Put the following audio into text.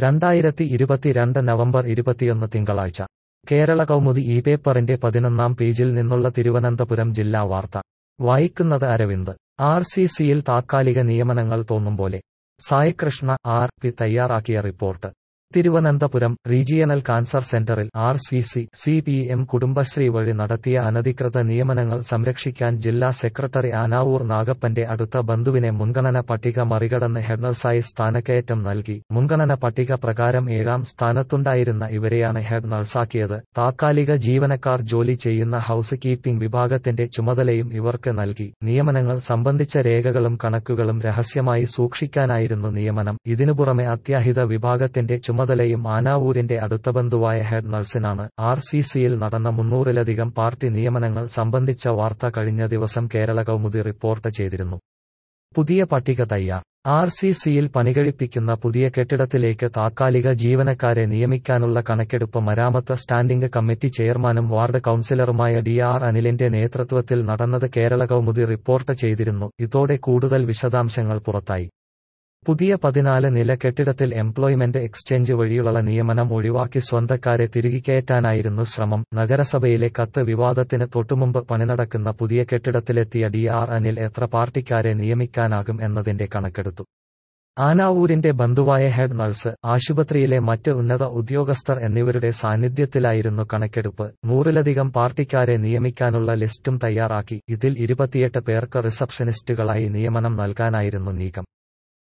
രണ്ടായിരത്തി ഇരുപത്തിരണ്ട് നവംബർ ഇരുപത്തിയൊന്ന് തിങ്കളാഴ്ച കേരള കൗമുദി ഈ പേപ്പറിന്റെ പതിനൊന്നാം പേജിൽ നിന്നുള്ള തിരുവനന്തപുരം ജില്ലാ വാർത്ത വായിക്കുന്നത് അരവിന്ദ് ആർ സി സിയിൽ താത്കാലിക നിയമനങ്ങൾ തോന്നും പോലെ സായികൃഷ്ണ ആർ പി തയ്യാറാക്കിയ റിപ്പോർട്ട് തിരുവനന്തപുരം റീജിയണൽ കാൻസർ സെന്ററിൽ R C C C P M Kudumbashree വഴി നടത്തിയ അനധികൃത നിയമനങ്ങൾ സംരക്ഷിക്കാൻ ജില്ലാ സെക്രട്ടറി ആനാവൂർ നാഗപ്പന്റെ അടുത്ത ബന്ധുവിനെ മുൻഗണന പട്ടിക മറികടന്ന് ഹെഡ് സ്ഥാനക്കയറ്റം നൽകി മുൻഗണന പട്ടിക പ്രകാരം ഏഴാം സ്ഥാനത്തുണ്ടായിരുന്ന ഇവരെയാണ് ഹെഡ് നഴ്സാക്കിയത് താത്കാലിക ജീവനക്കാർ ജോലി ചെയ്യുന്ന ഹൌസ് കീപ്പിംഗ് വിഭാഗത്തിന്റെ ചുമതലയും ഇവർക്ക് നൽകി നിയമനങ്ങൾ സംബന്ധിച്ച രേഖകളും കണക്കുകളും രഹസ്യമായി സൂക്ഷിക്കാനായിരുന്നു നിയമനം ഇതിനു പുറമെ അത്യാഹിത വിഭാഗത്തിന്റെ ചുമതലയും ആനാവൂരിന്റെ അടുത്ത ബന്ധുവായ ഹെഡ് നഴ്സിനാണ് ആർ സി സിയിൽ നടന്ന മുന്നൂറിലധികം പാർട്ടി നിയമനങ്ങൾ സംബന്ധിച്ച വാർത്ത കഴിഞ്ഞ ദിവസം കേരള കൗമുദി റിപ്പോർട്ട് ചെയ്തിരുന്നു പുതിയ പട്ടിക തയ്യാർ ആർ സി സിയിൽ പണികഴിപ്പിക്കുന്ന പുതിയ കെട്ടിടത്തിലേക്ക് താത്കാലിക ജീവനക്കാരെ നിയമിക്കാനുള്ള കണക്കെടുപ്പ് മരാമത്ത് സ്റ്റാൻഡിംഗ് കമ്മിറ്റി ചെയർമാനും വാർഡ് കൌൺസിലറുമായ ഡി ആർ അനിലിന്റെ നേതൃത്വത്തിൽ നടന്നത് കേരള കൗമുദി റിപ്പോർട്ട് ചെയ്തിരുന്നു ഇതോടെ കൂടുതൽ വിശദാംശങ്ങൾ പുറത്തായി പുതിയ പതിനാല് നില കെട്ടിടത്തിൽ എംപ്ലോയ്മെന്റ് എക്സ്ചേഞ്ച് വഴിയുള്ള നിയമനം ഒഴിവാക്കി സ്വന്തക്കാരെ തിരികെക്കയറ്റാനായിരുന്നു ശ്രമം നഗരസഭയിലെ കത്ത് വിവാദത്തിന് തൊട്ടുമുമ്പ് പണി നടക്കുന്ന പുതിയ കെട്ടിടത്തിലെത്തിയ ഡി ആർ അനിൽ എത്ര പാർട്ടിക്കാരെ നിയമിക്കാനാകും എന്നതിന്റെ കണക്കെടുത്തു ആനാവൂരിന്റെ ബന്ധുവായ ഹെഡ് നഴ്സ് ആശുപത്രിയിലെ മറ്റ് ഉന്നത ഉദ്യോഗസ്ഥർ എന്നിവരുടെ സാന്നിധ്യത്തിലായിരുന്നു കണക്കെടുപ്പ് നൂറിലധികം പാർട്ടിക്കാരെ നിയമിക്കാനുള്ള ലിസ്റ്റും തയ്യാറാക്കി ഇതിൽ ഇരുപത്തിയെട്ട് പേർക്ക് റിസപ്ഷനിസ്റ്റുകളായി നിയമനം നൽകാനായിരുന്നു നീക്കം